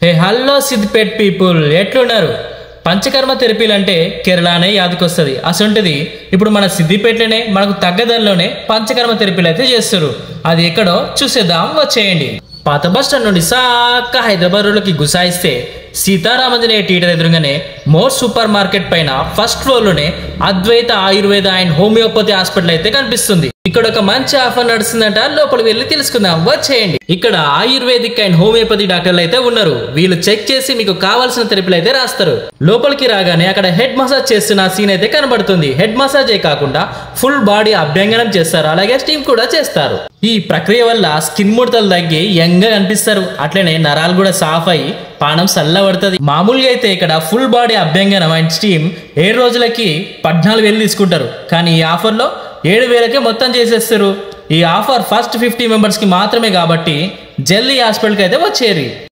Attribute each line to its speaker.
Speaker 1: hey hello Siddipet people ఎట్లున్నారు పంచకర్మ థెరపీలు అంటే కేరళనే యాదకొస్తుంది అసొంటిది ఇప్పుడు మన సిద్దిపేటలోనే మనకు తగ్గదల్లోనే పంచకర్మ థెరపీలు అయితే చేస్తారు అది ఎక్కడో చూసేద్దాం వచ్చేయండి పాత బస్ స్టాండ్ నుండి సాక్క హైదరాబాద్ రోడ్లకి గుసాయిస్తే సీతారామంజనేయ థియేటర్ ఎదురుగానే మోర్ సూపర్ మార్కెట్ పైన ఫస్ట్ ఫ్లోర్ లోనే Advaita Ayurveda and homeopathy hospital అయితే కనిపిస్తుంది ఇక్కడ ఒక మంచి ఆఫర్ నడుస్తుందంట లోపలికి వెళ్ళి తెలుసుకుందాం వచ్చేయండి ఇక్కడ ఆయుర్వేదిక్ అండ్ హోమియోపతి డాక్టర్లు అయితే ఉన్నారు వీళ్ళు చెక్ చేసి మీకు కావాల్సిన థెరపీలు అయితే రాస్తారు లోపలికి రాగానే అక్కడ హెడ్ మసాజ్ చేస్తున్న సీన్ అయితే కనబడుతుంది హెడ్ మసాజే కాకుండా ఫుల్ బాడీ అభ్యంగనం చేస్తారు అలాగే స్టీమ్ కూడా చేస్తారు ఈ ప్రక్రియ వల్ల స్కిన్ ముడతలు తగ్గి యంగ్ గా కనిపిస్తారు అట్లనే నరాలు కూడా సాఫ్ అయ్యి పానం చల్లబడుతుంది మామూలుగా అయితే ఇక్కడ ఫుల్ బాడీ అభ్యంగనం అండ్ స్టీమ్ ఏడు రోజులకి పద్నాలుగు వేలు తీసుకుంటారు కానీ ఈ ఆఫర్లో ఏడు వేలకే మొత్తం చేసేస్తారు ఈ ఆఫర్ ఫస్ట్ ఫిఫ్టీ మెంబర్స్కి మాత్రమే కాబట్టి జల్దీ హాస్పిటల్కి అయితే వచ్చేరి